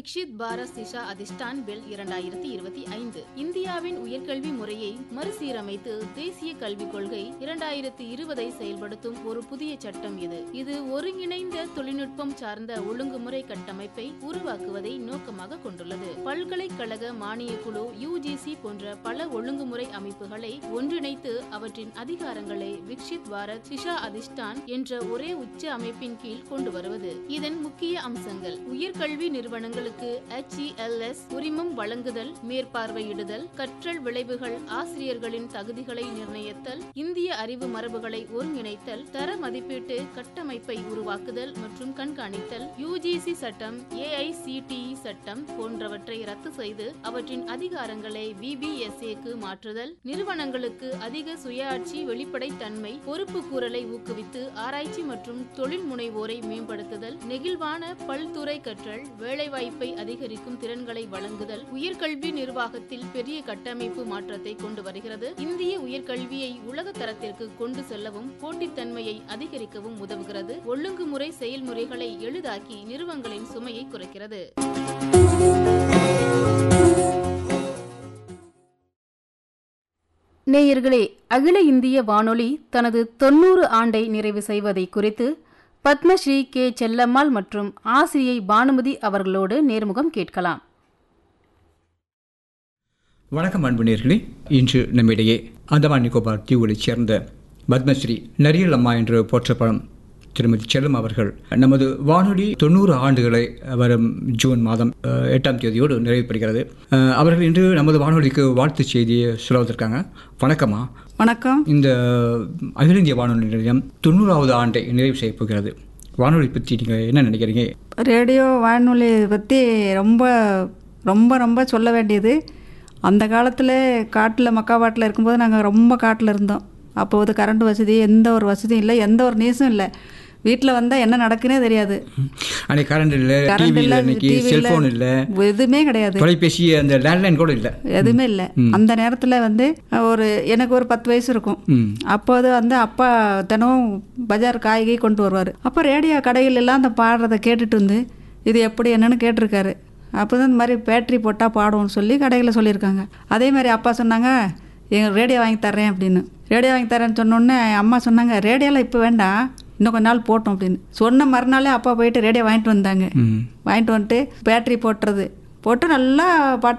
விக்ஷித் பாரத் சிஷா அதிஷ்டான் பில் இரண்டாயிரத்தி இருபத்தி ஐந்து இந்தியாவின் உயர்கல்வி முறையை மறுசீரமைத்து தேசிய கல்விக் கொள்கை இரண்டாயிரத்தி இருபதை செயல்படுத்தும் ஒரு புதிய சட்டம் இது இது ஒருங்கிணைந்த தொழில்நுட்பம் சார்ந்த ஒழுங்குமுறை கட்டமைப்பை உருவாக்குவதை நோக்கமாக கொண்டுள்ளது பல்கலைக்கழக மானிய குழு யுஜிசி போன்ற பல ஒழுங்குமுறை அமைப்புகளை ஒன்றிணைத்து அவற்றின் அதிகாரங்களை விக்ஷித் பாரத் சிஷா அதிஷ்டான் என்ற ஒரே உச்ச அமைப்பின் கீழ் கொண்டு வருவது இதன் முக்கிய அம்சங்கள் உயர்கல்வி நிறுவனங்களுக்கு HELS உரிமம் வழங்குதல் மேற்பார்வையிடுதல் கற்றல் விளைவுகள் ஆசிரியர்களின் தகுதிகளை நிர்ணயித்தல் இந்திய அறிவு மரபுகளை ஒருங்கிணைத்தல் தர மதிப்பீட்டு கட்டமைப்பை உருவாக்குதல் மற்றும் கண்காணித்தல் யுஜிசி சட்டம் ஏஐசிடிஇ சட்டம் போன்றவற்றை ரத்து செய்து அவற்றின் அதிகாரங்களை விபிஎஸ்ஏக்கு மாற்றுதல் நிறுவனங்களுக்கு அதிக சுயாட்சி வெளிப்படைத்தன்மை பொறுப்பு கூறலை ஊக்குவித்து ஆராய்ச்சி மற்றும் தொழில் முனைவோரை மேம்படுத்துதல் நெகிழ்வான பல்துறை கற்றல் வேலைவாய்ப்பை அதிகரிக்கும் திறன்களை வழங்குதல் உயர்கல்வி நிர்வாகத்தில் பெரிய கட்டமைப்பு மாற்றத்தை கொண்டு வருகிறது இந்திய உயர்கல்வியை உலக தரத்திற்கு கொண்டு செல்லவும் போட்டித்தன்மையை அதிகரிக்கவும் உதவுகிறது ஒழுங்குமுறை செயல்முறைகளை எளிதாக்கி நிறுவனங்களின் சுமையை குறைக்கிறது நேயர்களே அகில இந்திய வானொலி தனது தொன்னூறு ஆண்டை நிறைவு செய்வதை குறித்து பத்மஸ்ரீ கே செல்லம்மாள் மற்றும் ஆசிரியை பானுமதி அவர்களோடு நேர்முகம் கேட்கலாம் வணக்கம் அன்பு நேர்களே இன்று நம்மிடையே அந்தமான் நிக்கோபார் தீவுகளைச் சேர்ந்த பத்மஸ்ரீ நரியல் அம்மா என்று போற்றப்படும் திருமதி செல்லம் அவர்கள் நமது வானொலி தொண்ணூறு ஆண்டுகளை வரும் ஜூன் மாதம் அஹ், எட்டாம் தேதியோடு நிறைவுபடுகிறது அஹ், அவர்கள் இன்று நமது வானொலிக்கு வாழ்த்து செய்தியை சொல்வதற்காங்க வணக்கம்மா வணக்கம் இந்த அகில இந்திய வானொலி நிலையம் தொண்ணூறாவது ஆண்டை நிறைவு செய்யப் போகிறது வானொலி பற்றி நீங்கள் என்ன நினைக்கிறீங்க ரேடியோ வானொலி பற்றி ரொம்ப ரொம்ப ரொம்ப சொல்ல வேண்டியது அந்த காலத்தில் காட்டில் மக்காவாட்டில் இருக்கும்போது நாங்கள் ரொம்ப காட்டில் இருந்தோம் அப்போது கரண்ட் வசதி எந்த ஒரு வசதியும் இல்லை எந்த ஒரு நியூஸும் இல்லை வீட்டில் வந்தால் என்ன நடக்குன்னே தெரியாது அன்னைக்கு கரண்ட் இல்லை கரண்ட் டிவி இல்லை இல்லை இன்னைக்கு டிவி இல்லை செல்ஃபோன் இல்லை எதுவுமே கிடையாது தொலைபேசி அந்த லேண்ட்லைன் கூட இல்லை எதுவுமே இல்லை அந்த நேரத்தில் வந்து ஒரு எனக்கு ஒரு பத்து வயசு இருக்கும் ம் அப்போது வந்து அப்பா தினமும் பஜார் காய்கறி கொண்டு வருவார் அப்போ ரேடியோ கடைகள் எல்லாம் அந்த பாடுறதை கேட்டுட்டு வந்து இது எப்படி என்னன்னு கேட்டிருக்காரு அப்போ தான் இந்த மாதிரி பேட்டரி போட்டால் பாடுவோம்னு சொல்லி கடைகளில் சொல்லியிருக்காங்க அதே மாதிரி அப்பா சொன்னாங்க எங்கள் ரேடியோ வாங்கி தர்றேன் அப்படின்னு ரேடியோ வாங்கி தரேன்னு சொன்னோடனே அம்மா சொன்னாங்க ரேடியோலாம் இப்போ வேண்டாம் இன்னும் கொஞ்ச நாள் போட்டோம் அப்படின்னு சொன்ன மறுநாளே அப்பா போயிட்டு ரேடியோ வாங்கிட்டு வந்தாங்க ம் வாங்கிட்டு வந்துட்டு பேட்டரி போட்டுறது போட்டு நல்லா பாட்டு